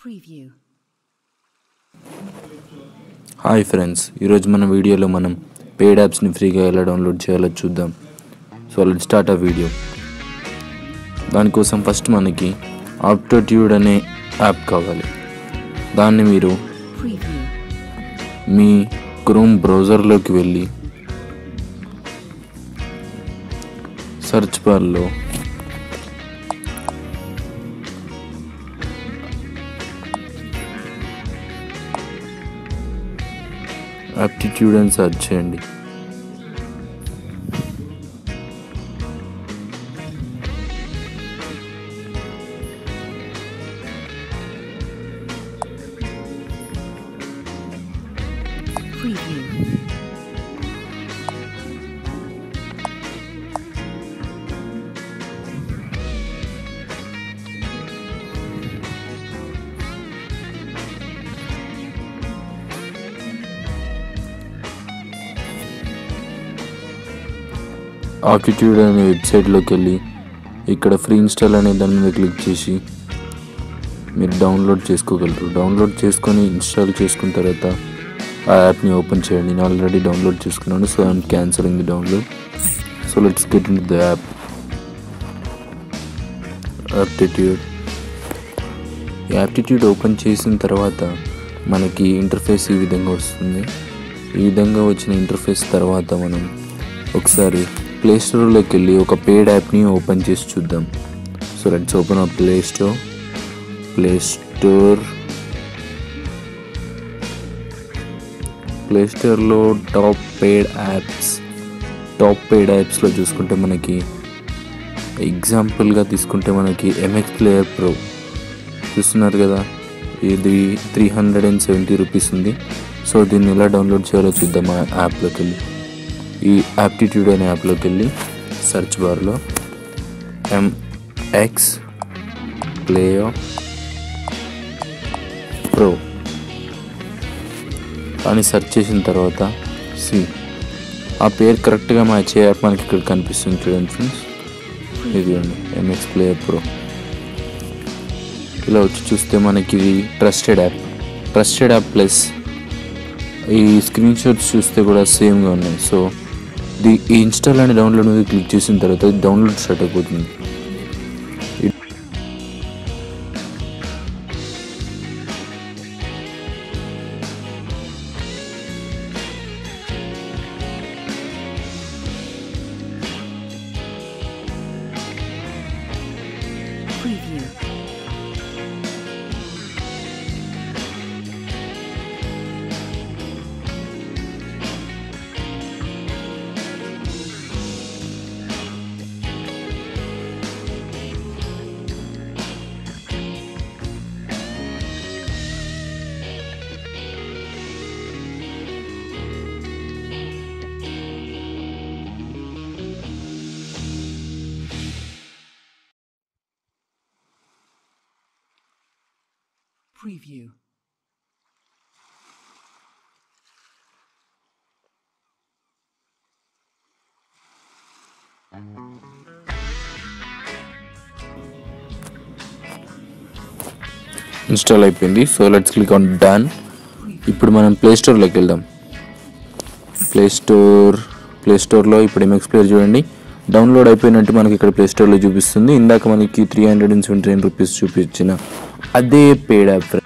Preview. Hi friends ఈరోజు మన వీడియోలో మనం పెయిడ్ యాప్స్ని ఫ్రీగా ఎలా డౌన్లోడ్ చేయాలో చూద్దాం సో లెట్ స్టార్ట్ ఆ వీడియో దానికోసం ఫస్ట్ మనకి ఆప్టోట్యూడ్ అనే యాప్ కావాలి దాన్ని మీరు Preview. మీ క్రోమ్ బ్రౌజర్లోకి వెళ్ళి సెర్చ్ బార్లో యాప్టిట్యూడ్ అని సెర్చ్ చేయండి Preview. ఆప్టిట్యూడ్ అనే వెబ్సైట్లోకి వెళ్ళి ఇక్కడ ఫ్రీ ఇన్స్టాల్ అనే దాని మీద క్లిక్ చేసి మీరు డౌన్లోడ్ చేసుకోగలరు డౌన్లోడ్ చేసుకొని ఇన్స్టాల్ చేసుకున్న తర్వాత ఆ యాప్ని ఓపెన్ చేయండి నేను ఆల్రెడీ డౌన్లోడ్ చేసుకున్నాను so I'm cancelling the download so let's get in the app Aptoide Aptoide open చేసిన తర్వాత మనకి ఇంటర్ఫేస్ ఈ విధంగా వస్తుంది ఈ విధంగా వచ్చిన ఇంటర్ఫేస్ తర్వాత మనం ఒకసారి ప్లే స్టోర్లోకి వెళ్ళి ఒక పేడ్ యాప్ని ఓపెన్ చేసి చూద్దాం సో లెట్స్ ఓపెన్ ఆ play store play store play స్టోర్లో top paid apps top paid యాప్స్లో చూసుకుంటే మనకి ఎగ్జాంపుల్గా తీసుకుంటే మనకి ఎంఎక్స్ ప్లేయర్ ప్రో చూస్తున్నారు కదా ఇది three hundred and seventy rupees ఉంది సో దీన్ని ఎలా డౌన్లోడ్ చేయాలో చూద్దాం ఆ యాప్లోకి వెళ్ళి ఈ యాప్టిట్యూడ్ అనే యాప్లోకి వెళ్ళి సెర్చ్ బార్లో ఎంఎక్స్ ప్లేయర్ ప్రో అని సెర్చ్ చేసిన తర్వాత సి ఆ పేరు కరెక్ట్గా మ్యాచ్ అయ్యే యాప్ మనకి ఇక్కడ కనిపిస్తుంది చూడండి ఫ్రెండ్స్ ఇది అండి ఎంఎక్స్ ప్లేయర్ ప్రో ఇలా వచ్చి చూస్తే మనకి ఇది trusted app trusted app plus ఈ స్క్రీన్ షాట్స్ చూస్తే కూడా సేమ్గా ఉన్నాయి సో ది ఈ ఇన్స్టాల్ అని డౌన్లోడ్ మీద క్లిక్ చేసిన తర్వాత డౌన్లోడ్ స్టార్ట్ అయిపోతుంది Preview. Preview. ఇన్స్టాల్ అయిపోయింది so let's click on done ఇప్పుడు మనం ప్లే స్టోర్లోకి వెళ్దాం ప్లే స్టోర్ ప్లే స్టోర్లో ఇప్పుడు ఎంఎక్స్ ప్లేయర్ చూడండి డౌన్లోడ్ అయిపోయినట్టు మనకి ఇక్కడ ప్లే స్టోర్లో చూపిస్తుంది ఇందాక మనకి three hundred and seventy nine rupees చూపించిన అదే పేడ్ యాప్